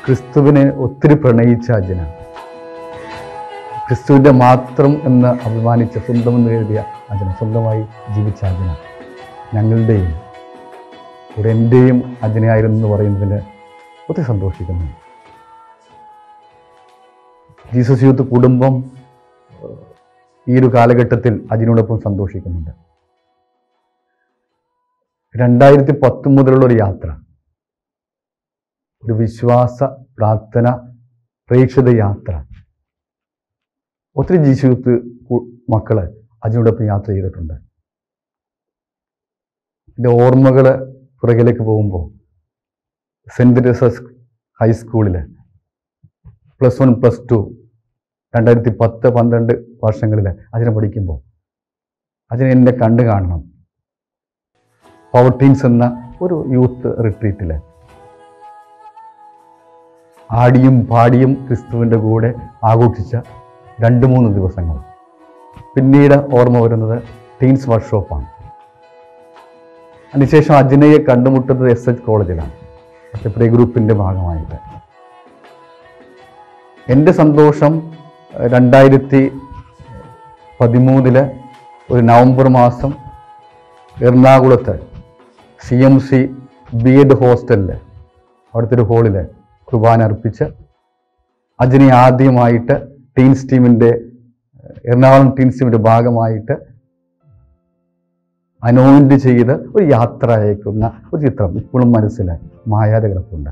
ക്രിസ്തുവിനെ ഒത്തിരി പ്രണയിച്ച അജന ക്രിസ്തുവിൻ്റെ മാത്രം എന്ന് അഭിമാനിച്ച സ്വന്തം എന്ന് എഴുതിയ അജന സ്വന്തമായി ജീവിച്ച അജന ഞങ്ങളുടെയും ഒരു എൻ്റെയും അജനയായിരുന്നു എന്ന് പറയുന്നതിന് ഒത്തിരി സന്തോഷിക്കുന്നു ജീസസ് യൂത്ത് കുടുംബം ഏഹ്, ഈ ഒരു കാലഘട്ടത്തിൽ അതിനോടൊപ്പം സന്തോഷിക്കുന്നുണ്ട് രണ്ടായിരത്തി പത്ത് മുതലുള്ള ഒരു യാത്ര ഒരു വിശ്വാസ പ്രാർത്ഥന പ്രേക്ഷിത യാത്ര ഒത്തിരി ജീശുത്ത് മക്കള് അതിനോടൊപ്പം യാത്ര ചെയ്തിട്ടുണ്ട് എൻ്റെ ഓർമ്മകൾ പുറകിലേക്ക് പോകുമ്പോൾ സെൻറ്റ് തെരേസസ് ഹൈസ്കൂളിൽ പ്ലസ് വൺ പ്ലസ് ടു രണ്ടായിരത്തി പത്ത് പന്ത്രണ്ട് വർഷങ്ങളിൽ അതിനെ പഠിക്കുമ്പോൾ അതിനെ എന്നെ കണ്ടു കാണണം പവർ ടീംസ് എന്ന ഒരു യൂത്ത് റിട്രീറ്റിൽ ആടിയും പാടിയും ക്രിസ്തുവിൻ്റെ കൂടെ ആഘോഷിച്ച രണ്ട് മൂന്ന് ദിവസങ്ങൾ പിന്നീട് ഓർമ്മ വരുന്നത് ടീൻസ് വർക്ക്ഷോപ്പാണ് അതിനുശേഷം അജിനയെ കണ്ടുമുട്ടുന്നത് എസ് എച്ച് കോളേജിലാണ് പക്ഷേ പ്രീ ഗ്രൂപ്പിൻ്റെ ഭാഗമായിട്ട് എൻ്റെ സന്തോഷം രണ്ടായിരത്തി പതിമൂന്നില് ഒരു നവംബർ മാസം എറണാകുളത്ത് C M C B Ed ഹോസ്റ്റലിൽ അവിടുത്തെ ഒരു ഹോളിൽ കുർബാന അർപ്പിച്ച് അതിനെ ആദ്യമായിട്ട് ടീൻസ് ടീമിൻ്റെ എറണാകുളം ടീൻസ് ടീമിൻ്റെ ഭാഗമായിട്ട് അനോയിൻ്റ് ചെയ്ത് ഒരു യാത്ര അയക്കുന്ന ഒരു ചിത്രം ഇപ്പോഴും മനസ്സിൽ മായാതെ കിടപ്പുണ്ട്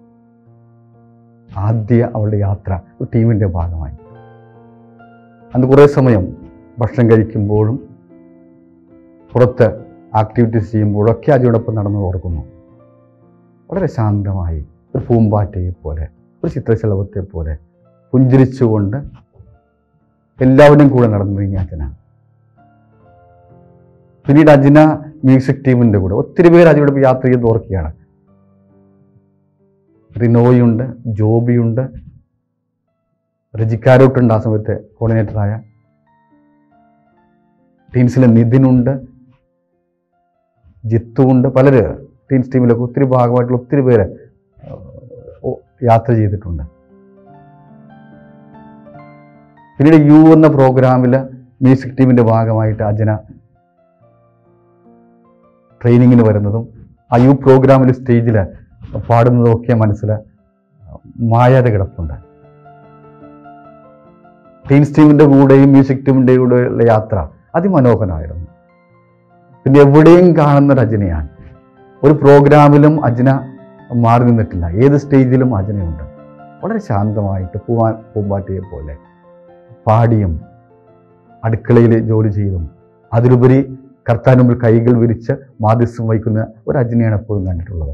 ആദ്യ അവളുടെ യാത്ര ഒരു ടീമിൻ്റെ ഭാഗമായി അന്ന് കുറേ സമയം ഭക്ഷണം കഴിക്കുമ്പോഴും പുറത്ത് ആക്ടിവിറ്റീസ് ചെയ്യുമ്പോഴൊക്കെ അതിനോടൊപ്പം നടന്നു ഓർക്കുന്നു വളരെ ശാന്തമായി ഒരു പൂമ്പാറ്റയെ പോലെ ഒരു ചിത്രശലഭത്തെ പോലെ പുഞ്ചിരിച്ചുകൊണ്ട് എല്ലാവരുടെയും കൂടെ നടന്നു നീങ്ങിയ അച്ഛനാണ് പിന്നീട് അജിന മ്യൂസിക് ടീമിൻ്റെ കൂടെ ഒത്തിരി പേര് അതിലൂടെ യാത്ര ചെയ്ത് ഓർക്കുകയാണ് റിനോയുണ്ട് ജോബിയുണ്ട് റജിക്കാരോട്ടുണ്ട് ആ സമയത്തെ കോർഡിനേറ്ററായ ടീംസിലെ നിതിനുണ്ട് ജിത്തുണ്ട് പലര് ടീംസ് ടീമിലൊക്കെ ഒത്തിരി ഭാഗമായിട്ടുള്ള ഒത്തിരി പേര് ഏഹ്, യാത്ര ചെയ്തിട്ടുണ്ട് പിന്നീട് യു എന്ന പ്രോഗ്രാമിൽ മ്യൂസിക് ടീമിൻ്റെ ഭാഗമായിട്ട് അജന ട്രെയിനിങ്ങിന് വരുന്നതും ആ യു പ്രോഗ്രാമിൽ സ്റ്റേജിൽ പാടുന്നതും ഒക്കെ മനസ്സിൽ മായാതെ കിടപ്പുണ്ട് ടീംസ് ടീമിൻ്റെ കൂടെയും മ്യൂസിക് ടീമിൻ്റെ കൂടെയുള്ള യാത്ര അതിമനോഹരമായിരുന്നു പിന്നെ എവിടെയും കാണുന്ന ഒരു അജനയാണ് ഒരു പ്രോഗ്രാമിലും അജന മാറി നിന്നിട്ടില്ല ഏത് സ്റ്റേജിലും അജനയുണ്ട് വളരെ ശാന്തമായിട്ട് പൂവാൻ പൂമ്പാറ്റയെ പോലെ പാടിയും അടുക്കളയിൽ ജോലി ചെയ്തും അതിലുപരി കർത്താൻ മുമ്പിൽ കൈകൾ വിരിച്ച് മാധ്യസ്ഥം വഹിക്കുന്ന ഒരു അജനയാണ് എപ്പോഴും കണ്ടിട്ടുള്ളത്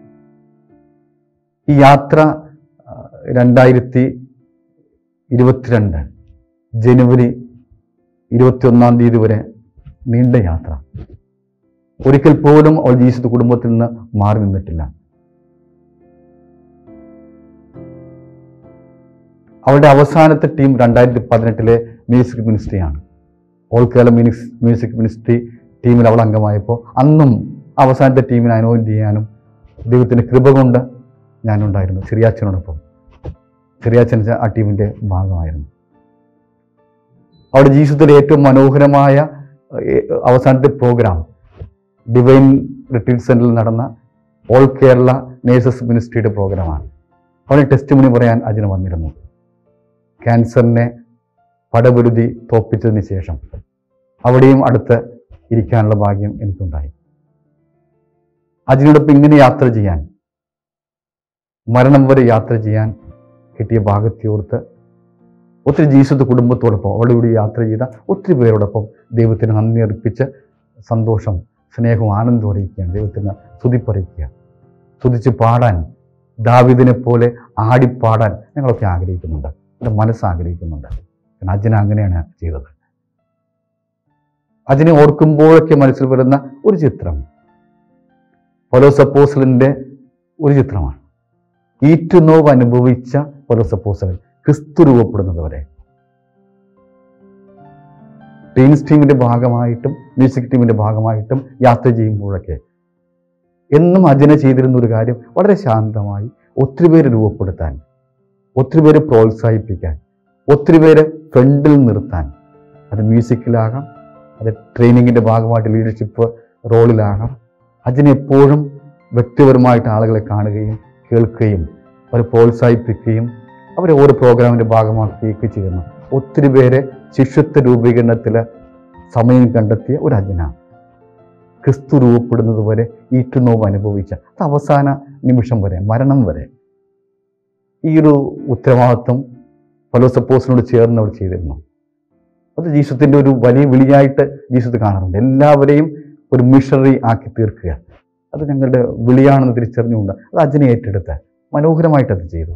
ഈ യാത്ര ആ, രണ്ടായിരത്തി ഇരുപത്തിരണ്ട് ജനുവരി ഇരുപത്തിയൊന്നാം തീയതി വരെ നീണ്ട യാത്ര ഒരിക്കൽ പോലും അവൾ ജീസസ് കുടുംബത്തിൽ നിന്ന് മാറി നിന്നിട്ടില്ല അവളുടെ അവസാനത്തെ ടീം രണ്ടായിരത്തി പതിനെട്ടിലെ മ്യൂസിക് മിനിസ്ട്രിയാണ് ഓൾ കേരള മ്യൂണിക്സ് മ്യൂസിക് മിനിസ്ട്രി ടീമിൽ അവൾ അംഗമായപ്പോൾ അന്നും അവസാനത്തെ ടീമിനെ അനോയിൻറ്റ് ചെയ്യാനും ദൈവത്തിൻ്റെ കൃപ കൊണ്ട് ഞാനുണ്ടായിരുന്നു ചെറിയാച്ചനോടൊപ്പം ചെറിയാച്ചൻ ആ ടീമിൻ്റെ ഭാഗമായിരുന്നു അവിടെ ജീവിതത്തിലെ ഏറ്റവും മനോഹരമായ ഏഹ്, അവസാനത്തെ പ്രോഗ്രാം ഡിവൈൻ റിട്രീറ്റ് സെൻറ്ററിൽ നടന്ന ഓൾ കേരള നേഴ്സസ് മിനിസ്ട്രിയുടെ പ്രോഗ്രാമാണ് അവിടെ ടെസ്റ്റ് മണി പറയാൻ അതിന് വന്നിരുന്നു ക്യാൻസറിനെ പടപൊരുതി തോപ്പിച്ചതിന് ശേഷം അവിടെയും അടുത്ത് ഇരിക്കാനുള്ള ഭാഗ്യം എനിക്കുണ്ടായി അതിനോടൊപ്പം ഇങ്ങനെ യാത്ര ചെയ്യാൻ മരണം വരെ യാത്ര ചെയ്യാൻ കിട്ടിയ ഭാഗത്തെയോർത്ത് ഒത്തിരി ജീസത്ത് കുടുംബത്തോടൊപ്പം അവളുടെ കൂടി യാത്ര ചെയ്ത ഒത്തിരി പേരോടൊപ്പം ദൈവത്തിന് നന്ദി അർപ്പിച്ച് സന്തോഷം സ്നേഹവും ആനന്ദവും അറിയിക്കുകയാണ് ദൈവത്തിന് സ്തുതിപ്പറിയിക്കുക സ്തുതിച്ച് പാടാൻ ദാവിദിനെ പോലെ ആടിപ്പാടാൻ ഞങ്ങളൊക്കെ ആഗ്രഹിക്കുന്നുണ്ട് എൻ്റെ മനസ്സ് ആഗ്രഹിക്കുന്നുണ്ട് കാരണം അജന അങ്ങനെയാണ് ചെയ്തത് അതിനെ ഓർക്കുമ്പോഴൊക്കെ മനസ്സിൽ വരുന്ന ഒരു ചിത്രം പൊലോസപ്പോസലിൻ്റെ ഒരു ചിത്രമാണ് ഈറ്റുനോവ് അനുഭവിച്ച പൊലോസപ്പോസലൻ ക്രിസ്തു രൂപപ്പെടുന്നത് വരെ ടീംസ് ടീമിൻ്റെ ഭാഗമായിട്ടും മ്യൂസിക് ടീമിൻ്റെ ഭാഗമായിട്ടും യാത്ര ചെയ്യുമ്പോഴൊക്കെ എന്നും അജന ചെയ്തിരുന്ന ഒരു കാര്യം വളരെ ശാന്തമായി ഒത്തിരി പേര് രൂപപ്പെടുത്താൻ ഒത്തിരി പേര് പ്രോത്സാഹിപ്പിക്കാൻ ഒത്തിരി പേര് ഫ്രണ്ടിൽ നിർത്താൻ അത് മ്യൂസിക്കിലാകാം അത് ട്രെയിനിങ്ങിൻ്റെ ഭാഗമായിട്ട് ലീഡർഷിപ്പ് റോളിലാകാം അതിനെപ്പോഴും വ്യക്തിപരമായിട്ട് ആളുകളെ കാണുകയും കേൾക്കുകയും അവരെ പ്രോത്സാഹിപ്പിക്കുകയും അവരെ ഓരോ പ്രോഗ്രാമിൻ്റെ ഭാഗമാക്കുകയൊക്കെ ചെയ്യുന്നു ഒത്തിരി പേരെ ശിഷ്യത്വ രൂപീകരണത്തിൽ സമയം കണ്ടെത്തിയ ഒരു അജന ക്രിസ്തു രൂപപ്പെടുന്നത് വരെ ഈറ്റുനോവ് അനുഭവിച്ച അത് അവസാന നിമിഷം വരെ മരണം വരെ ഈ ഒരു ഉത്തരവാദിത്വം പല സപ്പോസിനോട് ചേർന്ന് അവർ ചെയ്തിരുന്നു അത് ജീസത്തിൻ്റെ ഒരു വലിയ വിളിയായിട്ട് ജീസത്ത് കാണാറുണ്ട് എല്ലാവരെയും ഒരു മിഷണറി ആക്കി തീർക്കുക അത് ഞങ്ങളുടെ വിളിയാണെന്ന് തിരിച്ചറിഞ്ഞുകൊണ്ട് അത് അജനെ ഏറ്റെടുത്ത് മനോഹരമായിട്ട് അത് ചെയ്തു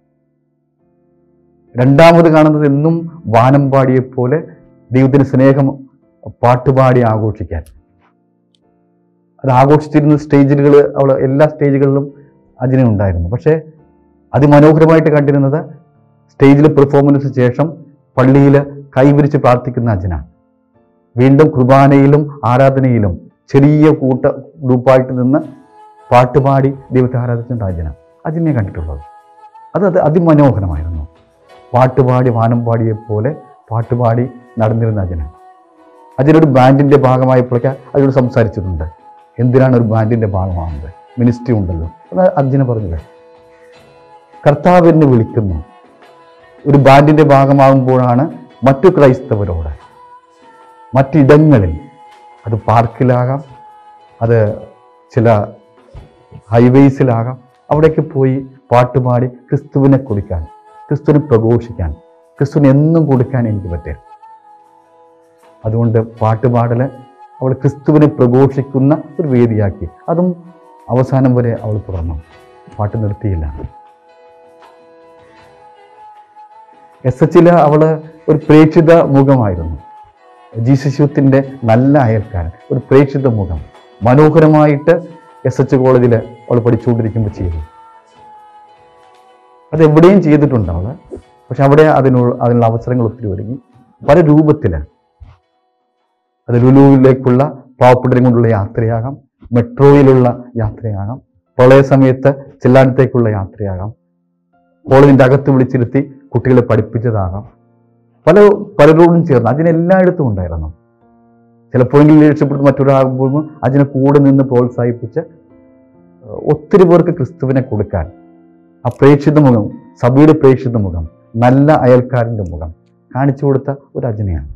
രണ്ടാമത് കാണുന്നത് എന്നും വാനമ്പാടിയെ പോലെ ദൈവത്തിന് സ്നേഹം പാട്ടുപാടി ആഘോഷിക്കാൻ അത് ആഘോഷിച്ചിരുന്ന സ്റ്റേജുകൾ അവൾ എല്ലാ സ്റ്റേജുകളിലും അജിനെ ഉണ്ടായിരുന്നു പക്ഷേ അതിമനോഹരമായിട്ട് കണ്ടിരുന്നത് സ്റ്റേജിൽ പെർഫോമൻസ് ശേഷം പള്ളിയിൽ കൈവിരിച്ച് പ്രാർത്ഥിക്കുന്ന അജന വീണ്ടും കുർബാനയിലും ആരാധനയിലും ചെറിയ കൂട്ട ഗ്രൂപ്പായിട്ട് നിന്ന് പാട്ടുപാടി ദൈവത്തെ ആരാധിച്ചിട്ടുണ്ട് അജന അജിനെ കണ്ടിട്ടുള്ളത് അത് അത് അതിമനോഹരമായിരുന്നു പാട്ടുപാടി വാനം പാടിയെ പോലെ പാട്ടുപാടി നടന്നിരുന്ന അജന അജനൊരു ബാൻഡിൻ്റെ ഭാഗമായപ്പോഴൊക്കെ അതിനോട് സംസാരിച്ചിട്ടുണ്ട് എന്തിനാണ് ഒരു ബാൻഡിൻ്റെ ഭാഗമാകുന്നത് മിനിസ്ട്രി ഉണ്ടല്ലോ അത് അർജുന പറഞ്ഞത് കർത്താവ് എന്നെ വിളിക്കുന്നു ഒരു ബാൻഡിൻ്റെ ഭാഗമാകുമ്പോഴാണ് മറ്റു ക്രൈസ്തവരോട് മറ്റിടങ്ങളിൽ അത് പാർക്കിലാകാം അത് ചില ഹൈവേസിലാകാം അവിടേക്ക് പോയി പാട്ടുപാടി ക്രിസ്തുവിനെ കുറിക്കാൻ ക്രിസ്തുവിനെ പ്രഘോഷിക്കാൻ ക്രിസ്തുവിന് എന്നും കൊടുക്കാൻ എനിക്ക് പറ്റും അതുകൊണ്ട് പാട്ടുപാടൽ അവൾ ക്രിസ്തുവിനെ പ്രഘോഷിക്കുന്ന ഒരു വേദിയാക്കി അതും അവസാനം വരെ അവൾ തുടർന്നു പാട്ട് നിർത്തിയില്ല എസ് എച്ചില് അവൾ ഒരു പ്രേക്ഷിത മുഖമായിരുന്നു ജീസസ്യൂത്തിൻ്റെ നല്ല അയൽക്കാരൻ ഒരു പ്രേക്ഷിത മുഖം മനോഹരമായിട്ട് എസ് എച്ച് കോളേജിൽ അവൾ പഠിച്ചുകൊണ്ടിരിക്കുമ്പോൾ ചെയ്തു അത് എവിടെയും ചെയ്തിട്ടുണ്ട് അവൾ പക്ഷെ അവിടെ അതിനുള്ള അതിനുള്ള അവസരങ്ങൾ ഒത്തിരി ഒരുങ്ങി പല രൂപത്തിൽ അത് ലുലുവിലേക്കുള്ള പാവപ്പെട്ടവരും കൊണ്ടുള്ള യാത്രയാകാം മെട്രോയിലുള്ള യാത്രയാകാം പ്രളയ സമയത്ത് ചെല്ലാനത്തേക്കുള്ള യാത്രയാകാം കോളേജിൻ്റെ അകത്ത് വിളിച്ചിരുത്തി കുട്ടികളെ പഠിപ്പിച്ചതാകാം പല പലരോടും ചേർന്ന് അതിനെല്ലായിടത്തും ഉണ്ടായിരുന്നു ചിലപ്പോഴെങ്കിലും രക്ഷപ്പെടുന്ന മറ്റൊരാകുമ്പോൾ അതിനെ കൂടെ നിന്ന് പ്രോത്സാഹിപ്പിച്ച് ഒത്തിരി പേർക്ക് ക്രിസ്തുവിനെ കൊടുക്കാൻ ആ പ്രേക്ഷിത മുഖം സഭയുടെ പ്രേക്ഷിത മുഖം നല്ല അയൽക്കാരൻ്റെ മുഖം കാണിച്ചു കൊടുത്ത ഒരു അജനയാണ്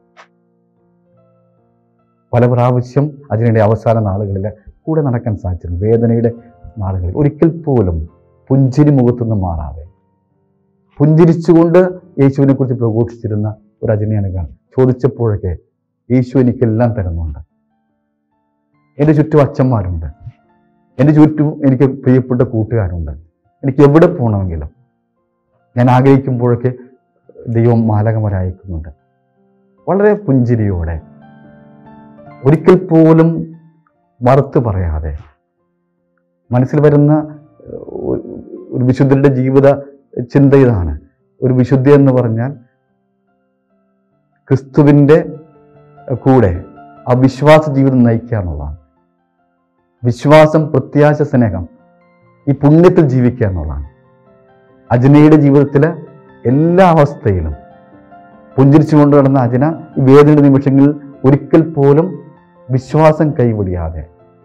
പല പ്രാവശ്യം അതിനിടെ അവസാന നാളുകളിൽ കൂടെ നടക്കാൻ സാധിച്ചിരുന്നു വേദനയുടെ നാളുകളിൽ ഒരിക്കൽ പോലും പുഞ്ചിരി മുഖത്തുനിന്ന് മാറാതെ പുഞ്ചിരിച്ചുകൊണ്ട് യേശുവിനെ കുറിച്ച് പ്രഘോഷിച്ചിരുന്ന ഒരു അജനയാണ് കാണുന്നത് ചോദിച്ചപ്പോഴൊക്കെ യേശു എനിക്കെല്ലാം തരുന്നുണ്ട് എൻ്റെ ചുറ്റും അച്ഛന്മാരുണ്ട് എൻ്റെ ചുറ്റും എനിക്ക് പ്രിയപ്പെട്ട കൂട്ടുകാരുണ്ട് എനിക്ക് എവിടെ പോകണമെങ്കിലും ഞാൻ ആഗ്രഹിക്കുമ്പോഴൊക്കെ ദൈവം മാലകമരയക്കുന്നുണ്ട് വളരെ പുഞ്ചിരിയോടെ ഒരിക്കൽ പോലും മറുത്ത് പറയാതെ മനസ്സിൽ വരുന്ന ഏഹ്, ഒരു വിശുദ്ധരുടെ ജീവിത ചിന്ത ഇതാണ് ഒരു വിശുദ്ധി എന്ന് പറഞ്ഞാൽ ക്രിസ്തുവിൻ്റെ കൂടെ ആ വിശ്വാസ ജീവിതം നയിക്കുക എന്നുള്ളതാണ് വിശ്വാസം പ്രത്യാശ സ്നേഹം ഈ പുണ്യത്തിൽ ജീവിക്കുക എന്നുള്ളതാണ് അജനയുടെ ജീവിതത്തിൽ എല്ലാ അവസ്ഥയിലും പുഞ്ചിരിച്ചുകൊണ്ട് നടന്ന അജന ഈ വേദന നിമിഷങ്ങളിൽ ഒരിക്കൽ പോലും വിശ്വാസം കൈവിടിയാതെ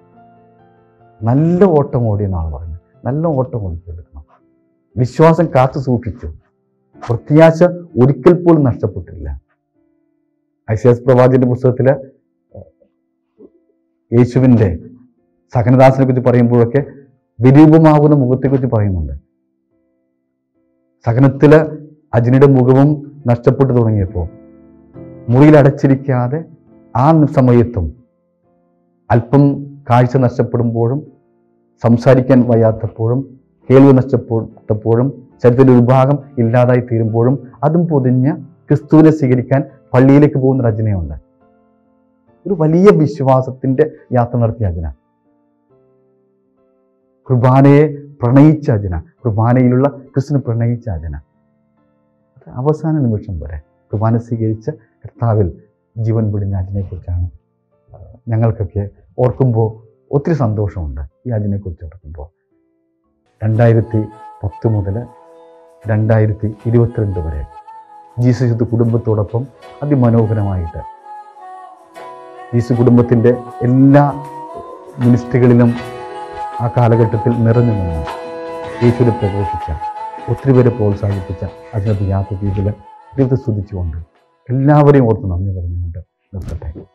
നല്ല ഓട്ടം ഓടിയെന്നാണ് പറഞ്ഞത് നല്ല ഓട്ടം ഓടിച്ചെടുക്കണം വിശ്വാസം കാത്തു സൂക്ഷിച്ചു പ്രത്യാശ ഒരിക്കൽ പോലും നഷ്ടപ്പെട്ടില്ല ഐസിയാസ് പ്രവാചന്റെ പുസ്തകത്തിൽ യേശുവിൻ്റെ സഹനദാസിനെ കുറിച്ച് പറയുമ്പോഴൊക്കെ വിരൂപമാകുന്ന മുഖത്തെക്കുറിച്ച് പറയുന്നുണ്ട് സഹനത്തിൽ അജിനിയുടെ മുഖവും നഷ്ടപ്പെട്ടു തുടങ്ങിയപ്പോൾ മുറിയിൽ അടച്ചിരിക്കാതെ ആ സമയത്തും അല്പം കാഴ്ച നഷ്ടപ്പെടുമ്പോഴും സംസാരിക്കാൻ വയ്യാത്തപ്പോഴും കേൾവി നഷ്ടപ്പെട്ടപ്പോഴും ശരീരത്തിൻ്റെ ഒരു ഭാഗം ഇല്ലാതായി തീരുമ്പോഴും അതും പൊതിഞ്ഞ് ക്രിസ്തുവിനെ സ്വീകരിക്കാൻ പള്ളിയിലേക്ക് പോകുന്ന രചനയുണ്ട് ഒരു വലിയ വിശ്വാസത്തിൻ്റെ യാത്ര നടത്തിയ അജന കുർബാനയെ പ്രണയിച്ച അജന കുർബാനയിലുള്ള ക്രിസ്തുവിനെ പ്രണയിച്ച അജന അത് അവസാന നിമിഷം വരെ കുർബാന സ്വീകരിച്ച കർത്താവിൽ ജീവൻ പിടിഞ്ഞ അജനെക്കുറിച്ചാണ് ആ, ഞങ്ങൾക്കൊക്കെ ഓർക്കുമ്പോൾ ഒത്തിരി സന്തോഷമുണ്ട് ഈ അജനെക്കുറിച്ച് ഓർക്കുമ്പോൾ രണ്ടായിരത്തി പത്ത് മുതൽ രണ്ടായിരത്തി ഇരുപത്തിരണ്ട് വരെ ജീസസ് യൂത്ത് കുടുംബത്തോടൊപ്പം അതിമനോഹരമായിട്ട് ജീസസ് കുടുംബത്തിൻ്റെ എല്ലാ മിനിസ്ട്രികളിലും ആ കാലഘട്ടത്തിൽ നിറഞ്ഞു നിന്ന് യേശുവിനെ പ്രഘോഷിച്ച ഒത്തിരി പേരെ പ്രോത്സാഹിപ്പിച്ച അതിനകത്ത് യാത്ര ദീപിൽ ദൈവത്തെ സ്തുതിച്ചുകൊണ്ട് എല്ലാവരെയും ഓർത്ത് നന്ദി പറഞ്ഞുകൊണ്ട് നിർത്തട്ടെ